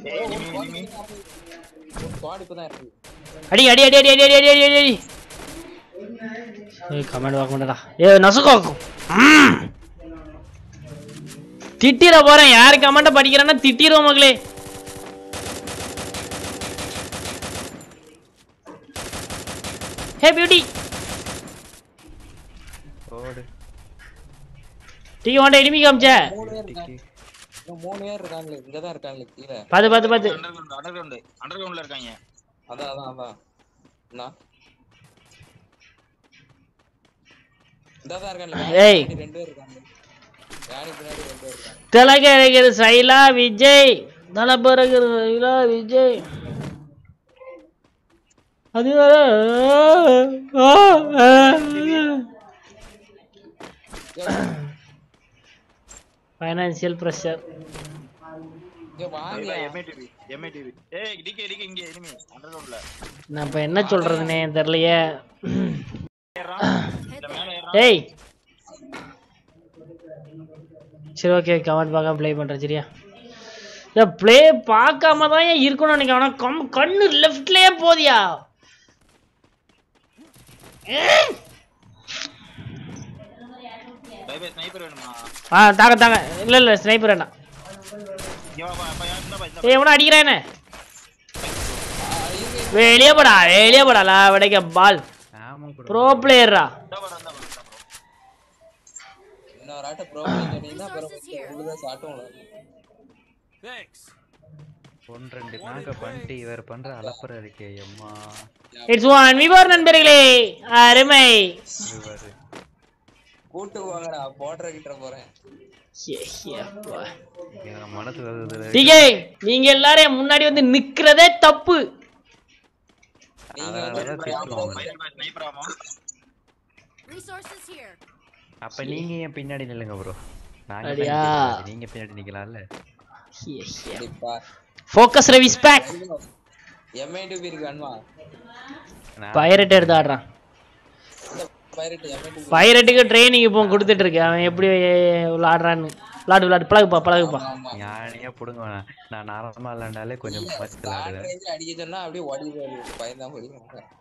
Squad இப்பதான் இருக்கு அடி அடி அடி அடி அடி அடி அடி அடி அடி ஏய் கமெண்ட் பார்க்க மாட்டேடா ஏ நசுக்கும் ம். திட்டிட போறேன் யாரு கமெண்ட் படிக்கிறேன்னா திட்டிடுவோம் மகளே ஹே பியூட்டி ஓடு டீ வாண்ட எனிமி காமிச்ச மூணு பேர் இருக்காங்க இன்னும் மூணு பேர் இருக்காங்களே இங்கதான் இருக்காங்களே கீழே பாத்து பாத்து பாத்து அண்டர் கிரவுண்ட் அண்டர் கிரவுண்ட் அண்டர் கிரவுண்ட்ல இருக்காங்க அதான் அதான் அதான் என்ன இதான் இருக்காங்க ஏய். ரெண்டு பேர் இருக்காங்க யானை பின்னாடி ரெண்டு பேர் இருக்காங்க திலகரகர் சைலா விஜய் தலபரகர் சைலா விஜய் அது ஃபைனான்சியல் ப்ரெஷர் இங்க வாங்க எம்ஏ டிவி எம்ஏ டிவி ஏய் டிகே டிகே இங்க எனிமி அண்டர் கிரவுண்ட்ல நான் இப்போ என்ன சொல்றதுனே தெரியலையே ஏறான் இந்த மேல ஏறான் ஏய் சரி ஓகே கமெண்ட் பார்க்காம ப்ளே பண்ணுறேன் சரியா ஏன் ப்ளே பார்க்காம தான் ஏன் இருக்கணும்னு நினைக்கிறேன் ஆனால் கம் கண்ணு லெஃப்ட்லேயே போதியா பை பை ஸ்னைப்பர் வேணுமா ஆ தாங்க தாங்க இல்லை இல்லை ஸ்னைப்பர் வேணாம் இங்க வா பா யார் இந்த பா இந்த ஏய் எவனா அடிக்கிறானே வெளியே போடா வெளியே போடா விடைக்க பால் ஆமா கூட ப்ரோ பிளேயரா இந்த பா இந்த பா இந்த பா இன்னொரு ஆட்ட ப்ரோ சொன்னீங்கன்னா அப்புறம் உள்ளதான் சாட்டும் ஒன்று ரெண்டு நாங்க பண்ணிட்டு இவர் பண்ற அலப்பற இருக்கே அம்மா இட்ஸ் ஒன் விவர் நண்பர்களே அருமை இவரு கூட்டு வாங்கடா போடுற கிட்ட போறேன் என் மனசு வருது டிகே நீங்க எல்லாரும் என் முன்னாடி வந்து நிக்கிறதே தப்பு நீங்க அதனாலதான் வந்து திட்டுறோம் பை பை ஸ்னைப்பர் ஆமா Resources here. அப்ப நீங்க ஏன் பின்னாடி நில்லுங்க ப்ரோ நாங்க அடியா. பின்னாடி நிக்கக்கூடாது. நீங்க பின்னாடி நிக்கலாம்ல கண்டிப்பா ஃபோக்கஸ் ரவிஸ் பேக் எம்ஐடிபி இருக்கு அன்மா நான் பைரட் எடுத்து ஆடுறான் இந்த பைரட் எம்ஐடிபி பைரட்டுக்கு ட்ரைனிங் இப்போ கொடுத்துட்டு இருக்கு அவன் எப்படி விளாடுறான்னு விளாடு விளாடு பழகுப்பா பழகுப்பா ஆமா ஞானியா புடுங்க வேணாம் நான் நார்மலா விளையாண்டாலே கொஞ்சம் மச்சு ஷார்ட் விளையாடுவேன் ரேஞ்சில் அடிக்க சொன்னா அப்படியே ஓடி போயிடுது பயந்தான் போய்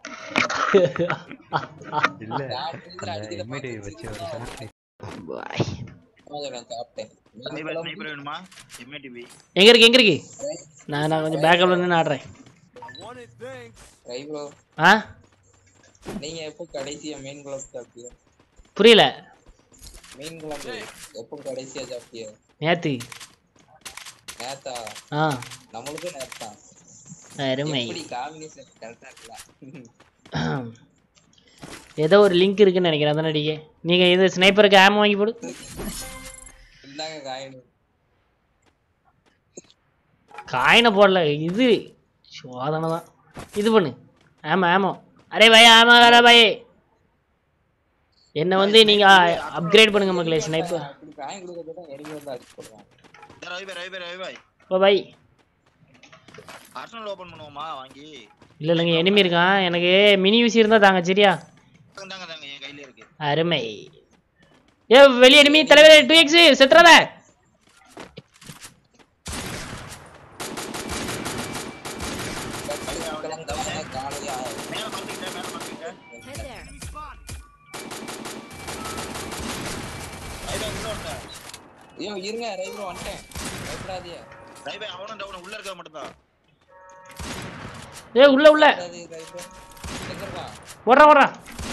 இல்ல ஷார்ட் ரேஞ்சில் அந்த அடிக்கிறத இமிடி வச்சு ஒரு shot Bye. நான் சாப்பிட்டேன் ஸ்னைப்பர் ஸ்னைப்பர் வேணுமா எம்ஏ டிவி எங்க இருக்கு எங்க இருக்கு நான் நான் கொஞ்சம் பேக்கப்ல நின்று ஆடுறேன் ரை ப்ரோ ஆ நீங்க எப்போ கடைசியா மெயின் குளப் சாப்பிட்டியா புரியல மெயின் குளப் எப்போ கடைசியா சாப்பிட்டியா நேத்து நேத்தா ஆ நம்மளுக்கும் நேத்தான் அருமை எப்படி காம்பினேஷன் கரெக்டா இருக்கல ஏதோ ஒரு லிங்க் இருக்குன்னு நினைக்கிறேன் அதான் நடிகை நீங்க இது ஸ்னைப்பருக்கு ஆம் வாங்கி போடு இந்தாங்க காயின் காயினை போடல இது சோதனை தான் இது பண்ணு ஆமா ஆமா அரே பய ஆமா அரே பய என்ன வந்து நீங்க அப்கிரேட் பண்ணுங்க மக்களே ஸ்னைப்பர் அப்படி காயின் கொடுக்கறது தான் எரிஞ்சு வந்து அடிச்சு போடுவாங்க ரவி பாய் ரவி பாய் ரவி பாய் ஓ பை ஆர்சனல் ஓபன் பண்ணுவோமா வாங்கி இல்லை இல்லைங்க எனிமி இருக்கான் எனக்கு மினி யூசி இருந்தா தாங்க சரியா தாங்க தாங்க என் கையில இருக்கு அருமை ஏ வெளிய எனிமி தலைவரே டூ எக்ஸ் செத்துறாத காலையா மேல மாத்திக்கிட்டேன் மேல மாத்திக்கிட்டேன் Head there. ரவி பாய் உள்ள ஒருத்தன் ஐயோ இருங்க ரை ப்ரோ வந்துட்டேன் பயப்படாதீங்க ரவி பாய் அவனும் டவுன் உள்ள இருக்க மட்டும்தான் ஏ உள்ள உள்ள ரை ப்ரோ எங்க இருக்கான் ஓடுறா ஓடுறா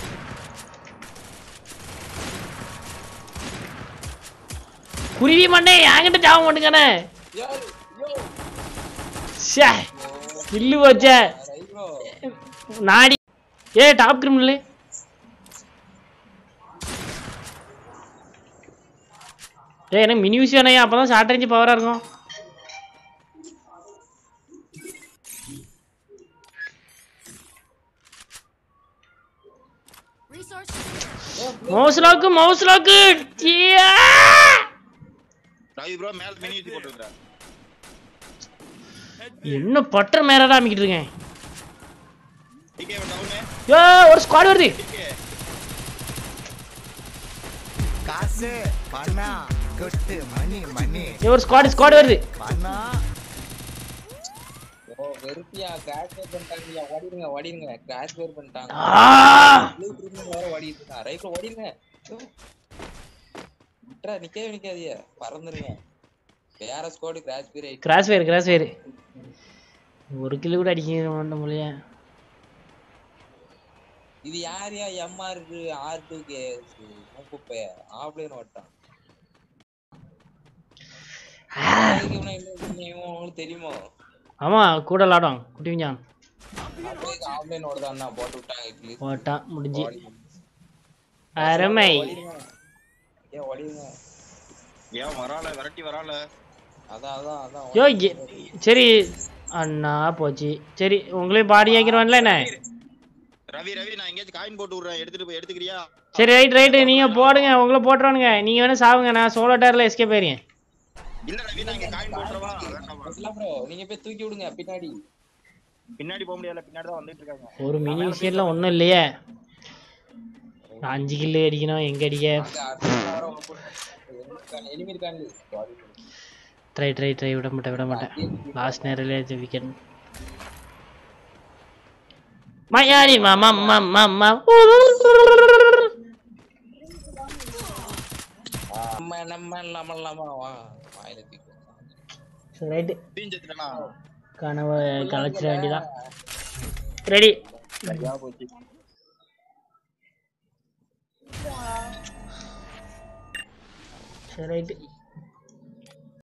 குருவி மண்ணே என்கிட்ட ஜாபம் பண்ணுங்கண்ணே யோ யோ ஷே கில்லு வச்ச ரை ப்ரோ நாடி ஏ டாப் கிரிமினல் ஏ எனக்கு மினி யூஸ் வேணையா அப்பதான் ஷார்ட் ரேஞ்சு பவரா இருக்கும் Resources here. Mouse lock mouse lock Ravi bro மேல மினி ஊத்தி போட்டுருக்கேன் என்ன பட்டர் மேல தான் அமைக்கிட்டு இருக்கேன் டிகே டவுனு ஏ ஒரு ஸ்குவாட் வருது டிகே காசு பணம் கொட்டு மணி மணி ஏ ஒரு ஸ்குவாட் ஸ்குவாட் வருது பணம் வெறுப்பியா கிராஷ் வேர் பண்ணிட்டாங்க ஓடிடுங்க ஓடிடுங்க கிராஷ் வேர் பண்ணிட்டாங்க ஆ! ப்ளூ ட்ரிமிங் வேற ஓடிட்டு இருக்கான் ரைட்ல ஓடிடுங்க விட்றா நிக்கவே நிக்காதீங்க பறந்துருங்க வேற ஸ்குவாடு கிராஷ் வேர் ஆயிட்டு கிராஸ் வேர் கிராஸ் வேர் ஒரு கிலோ கூட அடிக்க மாட்டோம் போலயே இது யார் யா எம்ஆர் ஆர் டூ கே குப்பைய ஆஃப்லைன் ஓட்டான் உங்களுக்கு தெரியுமோ ஆமா கூட விளாடும் குட்டி விஞ்ஞான் ஆஃப்லைன் ஓடுதான் போட்டு விட்டாங்க இட்லி போட்டான் முடிஞ்சு அருமை ஏன் ஓடிடுங்க ஏன் வரால விரட்டி வரால அதான் அதான் அதான் யோ எ- சரி அண்ணா போச்சு சரி உங்களையும் பாடி ஆக்கிடுவான்ல என்ன ரவி ரவி நான் எங்கேயாச்சும் காயின் போட்டு விடுறேன் எடுத்துட்டு போய் எடுத்துக்கிறியா சரி ரைட் ரைட்டு நீங்க போடுங்க உங்களை போட்டுருவானுங்க நீங்க வேணா சாவுங்க நான் சோலோ டயர்ல எஸ்கேப் ஆயிருங்க இல்ல ரவி நான் இங்க காயின் போட்டுறவா வேண்டாமா இல்ல ப்ரோ நீங்க போய் தூக்கி விடுங்க பின்னாடி பின்னாடி போக முடியல பின்னாடி தான் வந்துட்டு இருக்காங்க ஒரு மினி விஷயம்ல ஒன்றும் இல்லையே நான் அஞ்சு கில்லு அடிக்கணும் எங்க அடிக்க அங்க அடுத்த வர உங்க கூட எனிமி இருக்காங்க ட்ரை ட்ரை ட்ரை விட மாட்டேன் விட மாட்டேன் லாஸ்ட் நேரில் ஜெபிக்கணும் மயாரி மாமா மாமா மாமா நம்ம நம்ம இல்லாம இல்லாம வா வாயில தூக்கி ரைட்டு தீஞ்சத்துலனா கனவை கலைச்சிட வேண்டியதான் ரெடி சரியா போச்சு சரி ரைட்டு